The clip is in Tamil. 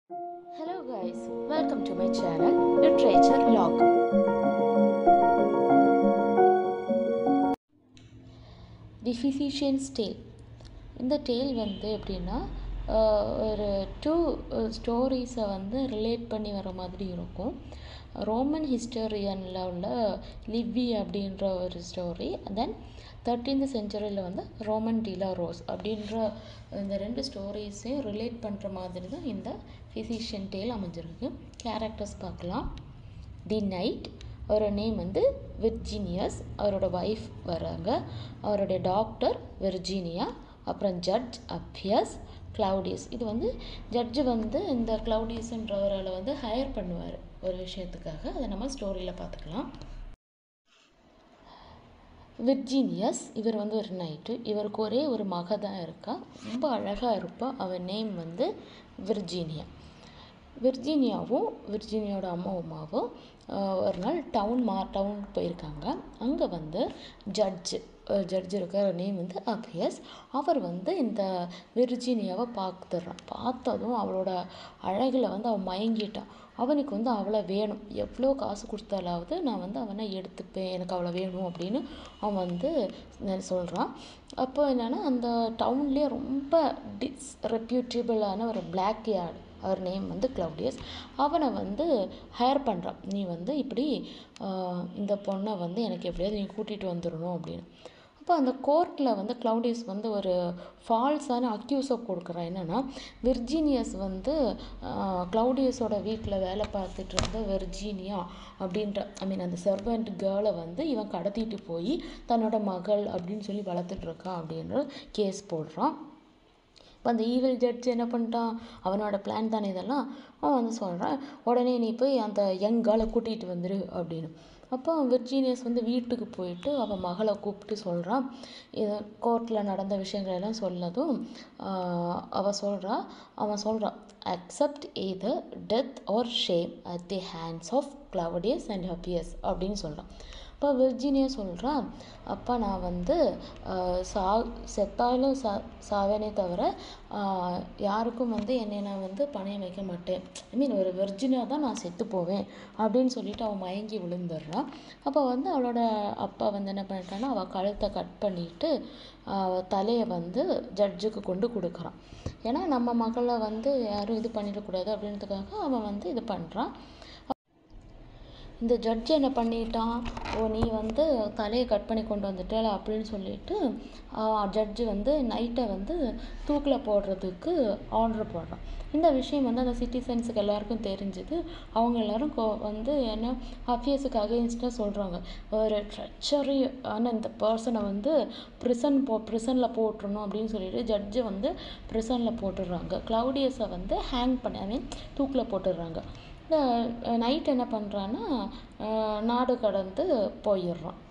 Hello guys, welcome to my channel Literature Log. The physician's tale இந்த டேல் வந்து எப்படின்னா ஆஹ், ஒரு டூ ஸ்டோரிஸை வந்து ரிலேட் பண்ணி வர மாதிரி இருக்கும் ரோமன் ஹிஸ்டோரியனில் உள்ள லிவி அப்படின்ற ஒரு ஸ்டோரி தென் தேர்ட்டீன்த் செஞ்சுரியில் வந்து ரோமன் டிலா ரோஸ் அப்படின்ற இந்த ரெண்டு ஸ்டோரிஸையும் ரிலேட் பண்ணுற மாதிரி தான் இந்த ஃபிசிஷியன் டேல் அமைஞ்சிருக்கு கேரக்டர்ஸ் பார்க்கலாம் தி நைட் அவரோட நேம் வந்து விர்ஜீனியஸ் அவரோட ஒய்ஃப் வராங்க அவருடைய டாக்டர் விர்ஜீனியா அப்புறம் ஜட்ஜ் அப்பியஸ் கிளவுடியஸ் இது வந்து ஜட்ஜு வந்து இந்த கிளவுடியஸ்ன்றவரால் வந்து ஹையர் பண்ணுவார் ஒரு விஷயத்துக்காக அதை நம்ம ஸ்டோரியில் பார்த்துக்கலாம் விர்ஜீனியஸ் இவர் வந்து ஒரு நைட்டு இவருக்கு ஒரே ஒரு மக தான் இருக்கா ரொம்ப அழகாக இருப்பா அவன் நேம் வந்து விர்ஜீனியா விர்ஜீனியாவும் விர்ஜீனியாவோட அம்மா அம்மாவும் ஆஹ், ஒரு நாள் டவுன் மா டவுனுக்கு போயிருக்காங்க அங்கே வந்து ஜட்ஜு ஜட்ஜ் இருக்கிற நேம் வந்து அபியஸ் அவர் வந்து இந்த விர்ஜீனியாவை பார்த்துடுறான் பார்த்ததும் அவளோட அழகில் வந்து அவன் மயங்கிட்டான் அவனுக்கு வந்து அவளை வேணும் எவ்வளோ காசு கொடுத்தாலாவது நான் வந்து அவனை எடுத்துப்பேன் எனக்கு அவளை வேணும் அப்படின்னு அவன் வந்து சொல்கிறான் அப்போ என்னென்னா அந்த டவுன்லேயே ரொம்ப டிஸ்ரெப்யூட்டபிளான ஒரு பிளாக் யார்டு அவர் நேம் வந்து கிளவுடியஸ் அவனை வந்து ஹையர் பண்ணுறான் நீ வந்து இப்படி ஆஹ், இந்த பொண்ணை வந்து எனக்கு எப்படியாவது நீ கூட்டிகிட்டு வந்துடணும் அப்படின்னு அப்போ அந்த கோர்ட்டில் வந்து கிளவுடியஸ் வந்து ஒரு ஃபால்ஸான அக்யூஸை கொடுக்குறான் என்னென்னா விர்ஜீனியஸ் வந்து ஆஹ், கிளவுடியஸோட வீட்டில் வேலை பார்த்துட்டு இருந்த விர்ஜீனியா அப்படின்ற ஐ மீன் அந்த சர்வெண்ட் கேர்ளை வந்து இவன் கடத்திட்டு போய் தன்னோட மகள் அப்படின்னு சொல்லி வளர்த்துட்டு இருக்கான் அப்படின்ற கேஸ் போடுறான் இப்போ அந்த ஈவில் ஜட்ஜ் என்ன பண்ணிட்டான் அவனோட பிளான் தானே இதெல்லாம் அவன் வந்து சொல்கிறான் உடனே நீ போய் அந்த யங் கேர்ளை கூட்டிகிட்டு வந்துரு அப்படின்னு அப்போ விர்ஜீனியஸ் வந்து வீட்டுக்கு போயிட்டு அவன் மகளை கூப்பிட்டு சொல்கிறான் இது கோர்ட்டில் நடந்த விஷயங்கள் எல்லாம் சொன்னதும் ஆஹ், அவ சொல்கிறா அவன் சொல்கிறான் accept either death or shame at the hands of Claudius and Appius அப்படின்னு சொல்கிறான் இப்போ விர்ஜினியா சொல்கிறா அப்பா நான் வந்து ஆஹ், சா செத்தாலும் சா சாவேனே தவிர ஆஹ், யாருக்கும் வந்து என்னை நான் வந்து பணையம் வைக்க மாட்டேன் ஐ மீன் ஒரு விர்ஜினியா தான் நான் செத்து போவேன் அப்படின்னு சொல்லிட்டு அவன் மயங்கி விழுந்துடுறான் அப்போ வந்து அவளோட அப்பா வந்து என்ன பண்ணிட்டான்னா அவள் கழுத்தை கட் பண்ணிட்டு அவ தலையை வந்து ஜட்ஜுக்கு கொண்டு கொடுக்குறான் ஏன்னா நம்ம மகளை வந்து யாரும் இது பண்ணிடக்கூடாது அப்படின்றதுக்காக அவன் வந்து இது பண்ணுறான் இந்த ஜட்ஜ் என்ன பண்ணிட்டான் ஓ நீ வந்து தலையை கட் பண்ணி கொண்டு வந்துட்டல அப்படின்னு சொல்லிட்டு ஜட்ஜு வந்து நைட்டை வந்து தூக்கில் போடுறதுக்கு ஆர்டர் போடுறான் இந்த விஷயம் வந்து அந்த சிட்டிசன்ஸுக்கு எல்லாருக்கும் தெரிஞ்சுது அவங்க எல்லாரும் கோ வந்து என்ன அஃபியஸுக்கு அகெயின்ஸ்டாக சொல்கிறாங்க ஒரு ட்ரெச்சரி ஆன இந்த பர்சனை வந்து ப்ரிசன் போ ப்ரிசனில் போட்டுறணும் அப்படின்னு சொல்லிட்டு ஜட்ஜு வந்து ப்ரிசனில் போட்டுடுறாங்க க்ளவுடியஸை வந்து ஹேங் பண்ணி ஐ மீன் தூக்கில் போட்டுடுறாங்க இந்த நைட் என்ன பண்ணுறான்னா நாடு கடந்து போயிடுறான்